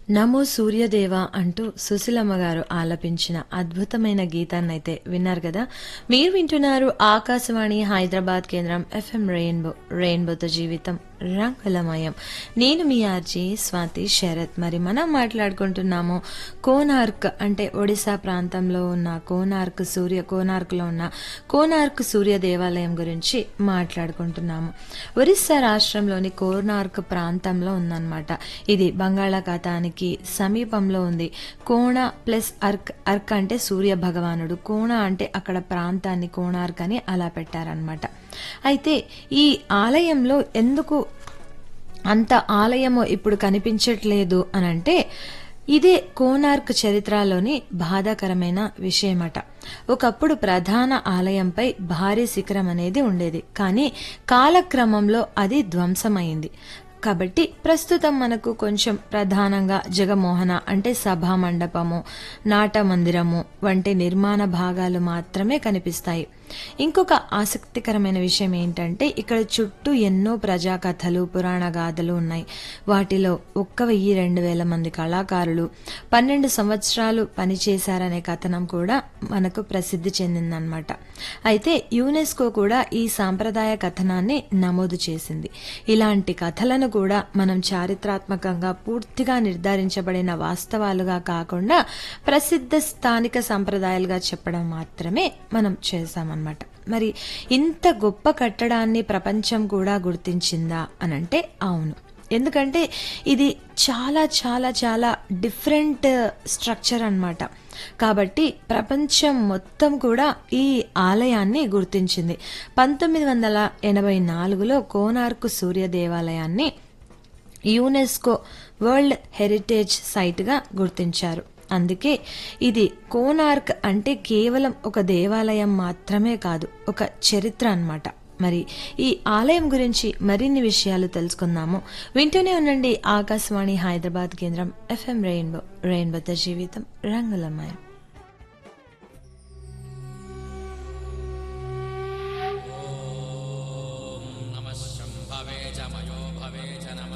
నమో సూర్యదేవ అంటూ సుశీలమ్మ గారు ఆలపించిన అద్భుతమైన గీతాన్నైతే విన్నారు కదా మీరు వింటున్నారు ఆకాశవాణి హైదరాబాద్ కేంద్రం ఎఫ్ఎం రెయిన్బో రెయిన్బోతో జీవితం రంగులమయం నేను మీ ఆర్జీ స్వాతి శరత్ మరి మనం మాట్లాడుకుంటున్నాము కోనార్క్ అంటే ఒడిశా ప్రాంతంలో ఉన్న కోనార్క్ సూర్య కోనార్క్లో ఉన్న కోనార్క్ సూర్య దేవాలయం గురించి మాట్లాడుకుంటున్నాము ఒరిస్సా రాష్ట్రంలోని కోనార్క్ ప్రాంతంలో ఉందన్నమాట ఇది బంగాళాఖాతానికి సమీపంలో ఉంది కోణ ప్లస్ అర్క్ అర్క్ అంటే సూర్య భగవానుడు కోణ అంటే అక్కడ ప్రాంతాన్ని కోణార్క్ అని అలా పెట్టారనమాట అయితే ఈ ఆలయంలో ఎందుకు అంత ఆలయము ఇప్పుడు కనిపించట్లేదు అని అంటే ఇదే కోనార్క్ చరిత్రలోని బాధాకరమైన విషయమట ఒకప్పుడు ప్రధాన ఆలయంపై భారీ శిఖరం అనేది ఉండేది కానీ కాలక్రమంలో అది ధ్వంసమైంది కాబట్టి ప్రస్తుతం మనకు కొంచెం ప్రధానంగా జగమోహన అంటే సభా మండపము నాట మందిరము వంటి నిర్మాణ భాగాలు మాత్రమే కనిపిస్తాయి ఇంకొక ఆసక్తికరమైన విషయం ఏంటంటే ఇక్కడ చుట్టూ ఎన్నో ప్రజా కథలు పురాణ గాథలు ఉన్నాయి వాటిలో ఒక్క వెయ్యి రెండు వేల మంది కళాకారులు పన్నెండు సంవత్సరాలు పనిచేశారనే కథనం కూడా మనకు ప్రసిద్ధి చెందిందనమాట అయితే యునెస్కో కూడా ఈ సాంప్రదాయ కథనాన్ని నమోదు చేసింది ఇలాంటి కథలను కూడా మనం చారిత్రాత్మకంగా పూర్తిగా నిర్ధారించబడిన వాస్తవాలుగా కాకుండా ప్రసిద్ధ స్థానిక సంప్రదాయాలుగా చెప్పడం మాత్రమే మనం చేశామన్నమాట మరి ఇంత గొప్ప కట్టడాన్ని ప్రపంచం కూడా గుర్తించిందా అనంటే అవును ఎందుకంటే ఇది చాలా చాలా చాలా డిఫరెంట్ స్ట్రక్చర్ అన్నమాట కాబట్టి ప్రపంచం మొత్తం కూడా ఈ ఆలయాన్ని గుర్తించింది పంతొమ్మిది వందల ఎనభై నాలుగులో కోనార్కు సూర్య దేవాలయాన్ని యునెస్కో వరల్డ్ హెరిటేజ్ సైట్గా గుర్తించారు అందుకే ఇది కోనార్క్ అంటే కేవలం ఒక దేవాలయం మాత్రమే కాదు ఒక చరిత్ర అన్నమాట మరి ఈ ఆలయం గురించి మరిన్ని విషయాలు తెలుసుకుందాము వింటూనే ఉండండి ఆకాశవాణి హైదరాబాద్ కేంద్రం ఎఫ్ఎం రెయిన్బో రెయిన్బోతో జీవితం రంగులమయం